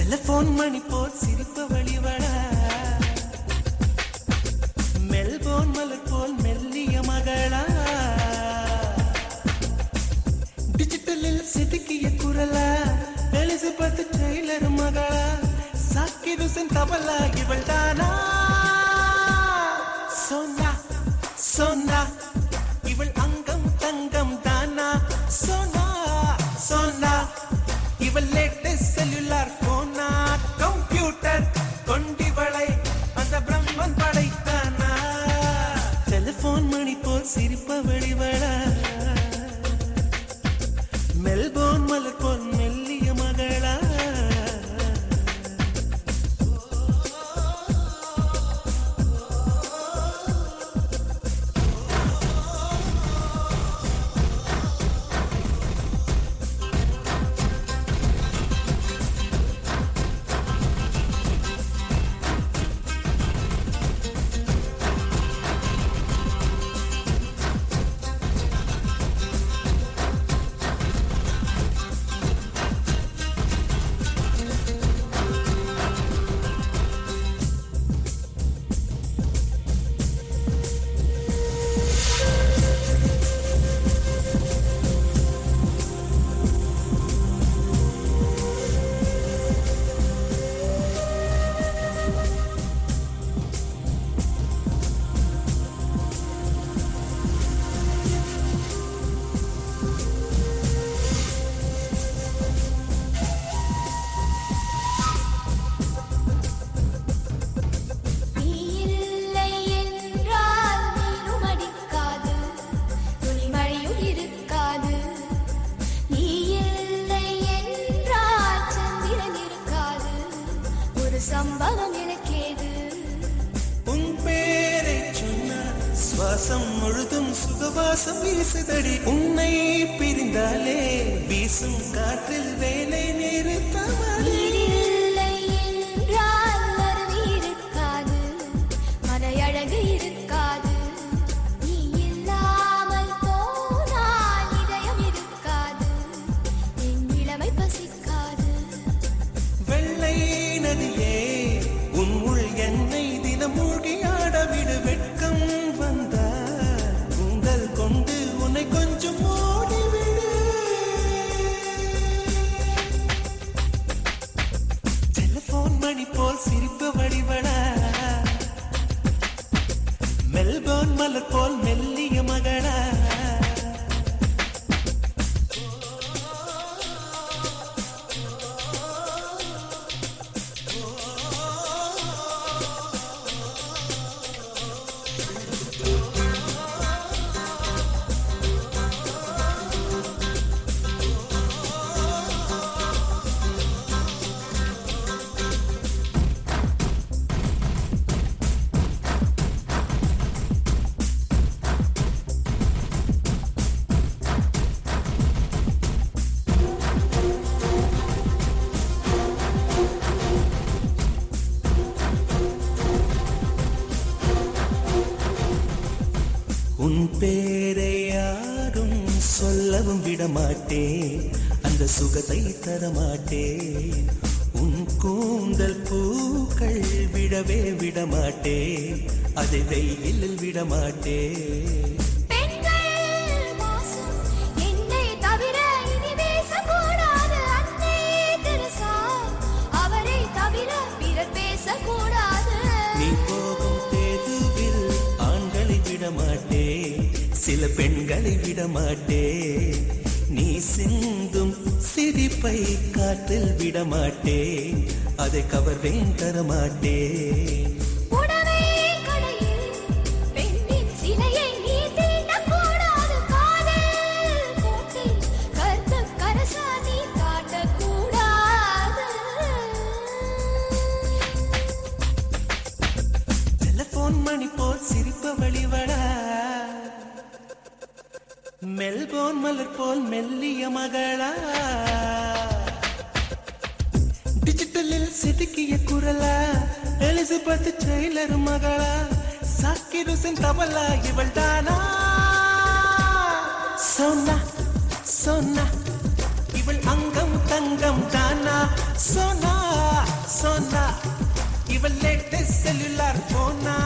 telephone மணி போல் சிரிப்ப வழிவடா Melbourne மலர் போல் மெல்லிய மகளா டிஜிட்டலில் செதுக்கிய குரலா எலிசபெத் டெய்லர் மகளா சாக்கி துசன் தபலா இவள் தானா சோனா சோனா இவள் அங்கம் தங்கம் தானா சோனா சோனா இவள் லேட்டஸ்ட் செல்லுலார் போனா கம்ப்யூட்டர் கொண்டிவளை அந்த பிரம்மன் படைத்தானா டெலிபோன் மணி போல் சிரிப்ப வெளிவளா மெல்போன் மலர் போல் மெல்லிய மகளா நீ இல்லை என்றால் நீரும் அடிக்காது துணிமழையும் இருக்காது நீ இல்லை என்றால் சந்திரன் இருக்காது ஒரு சம்பவம் எனக்கேது உன் பேரை சொன்னால் சுவாசம் முழுதும் சுகவாசம் வீசுதடி உன்னை பிரிந்தாலே வீசும் காற்றில் வேலை நிறுத்தமடி நீரில்லை என்றால் அருவி இருக்காது மலை அழகு இருக்காது நீ இல்லாமல் போனால் இதயம் இருக்காது என் இளமை பசிக்காது வெள்ளை நதியே உன் உள் என்னை தினம் மூழ்கி ஆடவிடு வெட்கம் வந்தா உங்கள் கொண்டு உன்னை கொஞ்சம் ஓடிவிடு டெலிபோன் மணி போல் சிரிப்பு வடிவடா மெல்போன் மலர் போல் மெல்லிய மகளா உன் பேரை யாரும் சொல்லவும் விடமாட்டேன் அந்த சுகத்தை தரமாட்டேன் உன் கூந்தல் பூக்கள் விடவே விடமாட்டேன் அதை வெயிலில் விடமாட்டேன் பெண்கள் மோசம் என்னை தவிர இனி பேசக்கூடாது அன்னை தெரசா அவரை தவிர பிறர் பேசக்கூடாது நீ போகும் தேதுவில் ஆண்களை விடமாட்டேன் சில பெண்களை விடமாட்டேன் நீ சிந்தும் சிரிப்பை காற்றில் விடமாட்டேன் அதை கவர்வேன் தரமாட்டேன் புடவை கடையில் பெண்ணின் சிலையை நீ தீண்டக்கூடாது காதல் கோட்டை கருத்து கரசா நீ காட்டக்கூடாது டெலிபோன் மணி போல் சிரிப்ப வழிவடா மெல்போன் மலர் போல் மெல்லிய மகளா டிஜிட்டலில் செதுக்கிய குரலா எலிசபெத் டெய்லர் மகளா சாக்கி ருசன் தபலா இவள் தானா சோனா சோனா இவள் அங்கம் தங்கம் தானா சோனா செல்லுலார் போனா